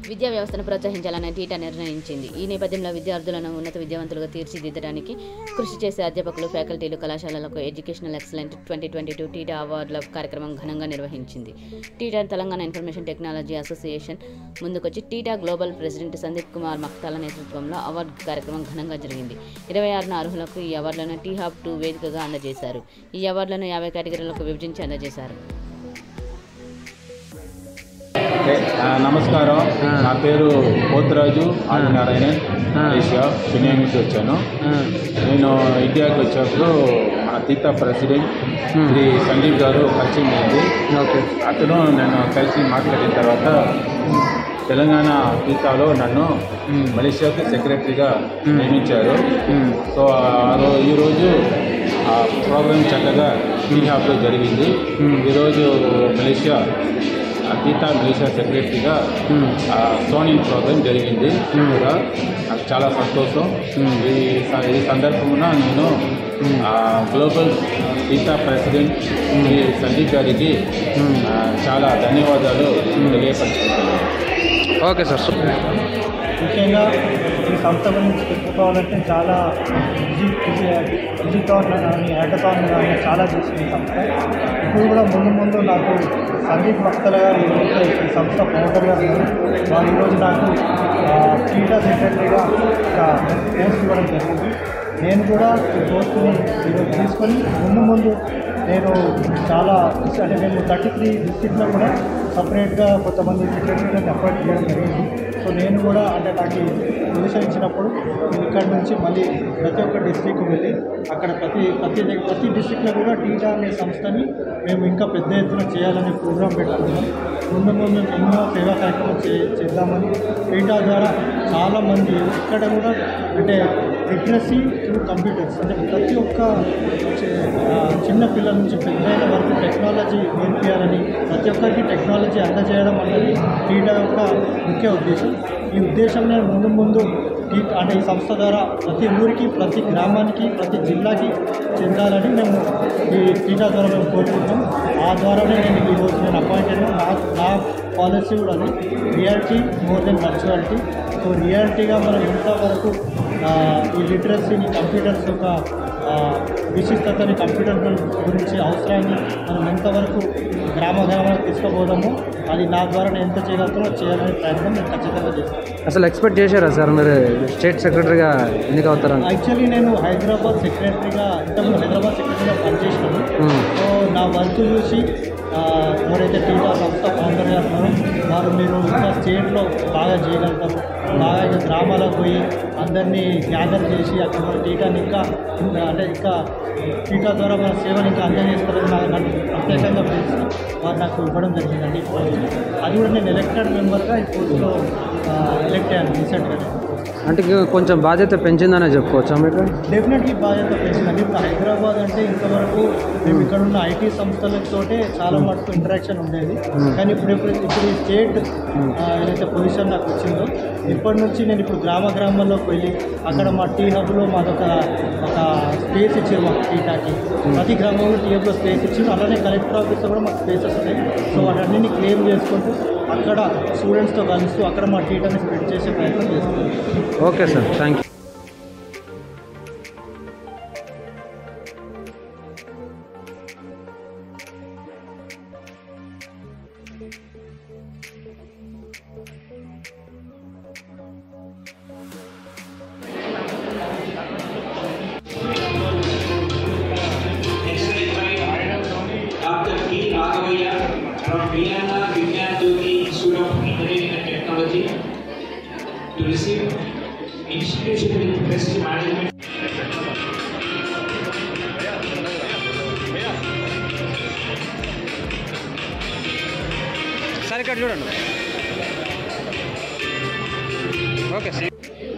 విద్యా వ్యవస్థను ప్రోత్సహించాలని టీటా నిర్ణయించింది ఈ నేపథ్యంలో విద్యార్థులను ఉన్నత విద్యావంతులుగా తీర్చిదిద్దడానికి కృషి చేసే అధ్యాపకులు ఫ్యాకల్టీలు కళాశాలలకు educational excellent twenty twenty two TITA అవార్డుల కార్యక్రమం ఘనంగా నిర్వహించింది TITA Telangana information technology association ముందుకొచ్చి TITA global president Sandeep Kumar Makthala నేతృత్వంలో అవార్డు కార్యక్రమం ఘనంగా జరిగింది ఇరవై ఆరున అర్హులకు ఈ అవార్డులను టీ హాబ్ టూ వేదికగా అందజేశారు ఈ అవార్డులను యాభై కేటగిరీలకు విభజించి అందజేశారు ఓకే, ఆ, నమస్కారం నా పేరు పోతురాజు ఆదినారాయణన్ మలేషియా చెన్నై నుంచి వచ్చాను నేను ఇండియాకి వచ్చినప్పుడు మన తీతా ప్రెసిడెంట్ శ్రీ సందీప్ గారు పరిచయం అయింది అతను నేను కలిసి మాట్లాడిన తర్వాత తెలంగాణ తీతాలో నన్ను మలేషియాకి సెక్రటరీగా నియమించారు సో ఆ రో- ఈరోజు ఆ ప్రోగ్రామ్ చక్కగా టీ హాబ్లో జరిగింది ఈరోజు మలేషియా ఆ గీతా మలేషియా సెక్రటరీగా ఆ సోనింగ్ ప్రోగ్రామ్ జరిగింది కూడా నాకు చాలా సంతోషం ఈ స- ఈ సందర్భమున నేను ఆ గ్లోబల్ గీతా ప్రెసిడెంట్ శ్రీ సందీప్ గారికి ఆ, చాలా ధన్యవాదాలు తెలియపరుచుకుంటున్నాను ఓకే సార్ ముఖ్యంగా ఈ సంస్థ గురించి చెప్పుకోవాలంటే చాలా విజిట్ విజిటాన్లు కానీ హ్యాకథాన్లు కానీ చాలా చేసింది ఈ సంస్థ ఇప్పుడు కూడా ముందు ముందు నాకు సందీప్ భక్తల గారు ఎవరైతే ఈ సంస్థ ఫౌండర్ గారు ఉన్నారు, వారు ఈరోజు నాకు టీటా సెక్రటరీగా ఒక పోస్ట్ ఇవ్వడం జరిగింది నేను కూడా ఈ పోస్టుని ఈరోజు తీసుకొని ముందు ముందు నేను చాలా అంటే నేను థర్టీ త్రీ డిస్టిక్లో కూడా సపరేట్గా కొంతమంది సెక్రటరీలను అపాయింట్ చేయడం జరిగింది సో నేను కూడా అంటే నాకు ఈ పొజిషన్ ఇచ్చినప్పుడు నేను ఇక్కడ నుంచి మళ్ళీ ప్రతి ఒక్క డిస్టిక్ వెళ్ళి అక్కడ ప్రతి ప్రతి దగ్గ- ప్రతి డిస్టిక్లో కూడా టీటా అనే సంస్థని మేము ఇంకా పెద్ద ఎత్తున చేయాలనే ప్రోగ్రాం పెట్టుకున్నాం ముందు ముందు ఎన్నో సేవా కార్యక్రమం చే చేద్దామని టీటా ద్వారా చాలామంది ఇక్కడ కూడా అంటే లిటరసీ త్రూ కంప్యూటర్స్ అంటే ప్రతి ఒక్క చి- ఆ, చిన్న పిల్లల నుంచి పెద్దయిన వరకు టెక్నాలజీ నేర్పించాలని ప్రతి ఒక్కరికి టెక్నాలజీ అందజేయడం అన్నది టీటా యొక్క ముఖ్య ఉద్దేశం ఈ ఉద్దేశంలో ముందు ముందు ఈ అంటే ఈ సంస్థ ద్వారా ప్రతి ఊరికి ప్రతి గ్రామానికి ప్రతి జిల్లాకి చెందాలని మేము ఈ టీటా ద్వారా మేము కోరుకుంటాం ఆ ద్వారానే నేను ఈరోజు నేను అపాయింట్ అయినా నా నా పాలసీ కూడా అది reality more than virtuality so రియాలిటీగా మనం ఎంతవరకు ఆ, ఈ లిటరసీని కంప్యూటర్స్ యొక్క ఆ, విశిష్టతని కంప్యూటర్ గురించి అవసరాన్ని మనం ఎంతవరకు గ్రామ గ్రామాలకు తీసుకుపోదామో అది నా ద్వారా నేను ఎంత చేయగలుగుతానో చేయాలనే ప్రయత్నం నేను ఖచ్చితంగా చేస్తాను అసలు ఎక్స్పెక్ట్ చేశారా సార్ మీరు స్టేట్ సెక్రటరీగా ఎన్నిక అవుతారని యాక్చువల్లీ నేను హైదరాబాద్ సెక్రటరీగా ఇంతకుముందు హైదరాబాద్ సెక్రటరీగా పనిచేసినాను మ్మ్. సో నా వర్క్ చూసి ఆ, ఎవరైతే టీటా సంస్థ ఫౌండర్ గారు ఉన్నారో వారు మీరు ఇంకా స్టేట్లో బాగా చేయగలుగుతారు బాగా ఇంకా గ్రామాలకు పోయి అందరినీ గ్యాదర్ చేసి అక్కడ మన టీటాని ఇంకా ఇంకా అంటే ఇంకా టీటా ద్వారా మన సేవలు ఇంకా అందజేస్తారని నాకు నాకు ప్రత్యేకంగా పిలిచి వారు నాకు ఇవ్వడం జరిగిందండి అది కూడా నేను ఎలక్టెడ్ మెంబర్గా ఈ పోస్ట్లో ఎలక్ట్ అయ్యాను రీసెంట్గా అంటే ఇంకా కొంచెం బాధ్యత పెంచిందనే చెప్పుకోవచ్చా మీకు డెఫినెట్లీ బాధ్యత పెంచిందండి ఇప్పుడు హైదరాబాద్ అంటే ఇంతవరకు మేము ఇక్కడ ఉన్న ఐటీ సంస్థలతోటే చాలా మటుకు ఇంటరాక్షన్ ఉండేది కానీ ఇప్పుడు ఇప్పుడు ఇప్పుడు ఈ స్టేట్ ఆ, ఏదైతే పొజిషన్ నాకు వచ్చిందో ఇప్పటి నుంచి నేను ఇప్పుడు గ్రామ గ్రామాల్లోకి వెళ్ళి అక్కడ మా టీ హబ్లో మాదొక ఒక స్పేస్ ఇచ్చారు మాకు టీటాకి ప్రతి గ్రామంలో టీ హబ్లో స్పేస్ ఇచ్చారు అలానే కలెక్టర్ ఆఫీస్లో కూడా మాకు స్పేసెస్ ఉన్నాయి సో వాటన్నిటిని క్లెయిమ్ చేసుకుంటూ అక్కడ స్టూడెంట్స్తో కలుస్తూ అక్కడ మా టీటాని స్ప్రెడ్ చేసే ప్రయత్నం చేస్తున్నాం okay sir thank you Dr. P. Raghavaya from Vienna Vigyan Jyoti Institute of Engineering and Technology to receive institution with best management. Sir ఇక్కడ చూడండి okay sir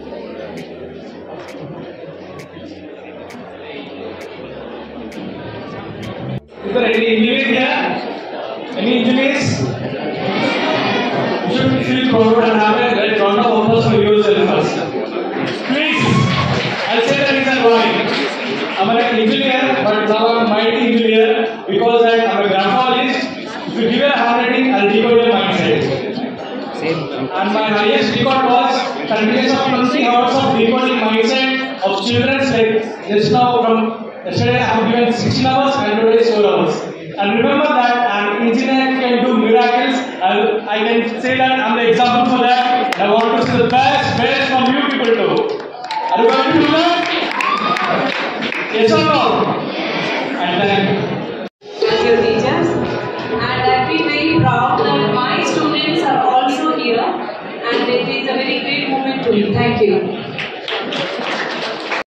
Is there any engineer here? Any engineers? You should, you should go out and have a great round of applause for yourself first. Please, I'll say the reason why. I'm an engineer, but now I'm a mighty engineer because that I'm a graphologist. If you give a handwriting, I'll decode your mindset. And my highest record was continuous of 20 hours of recording mindset of children's like just now from yesterday I have given 16 hours and today is 4 hours. And remember that an engineer can do miracles. I, I can say that I'm the example for that. I want to see the best, best from you people too. Are you going to do that? Yes or no? And then as your teachers and I feel very proud that my students are also here and it is a very great moment to me. Thank you.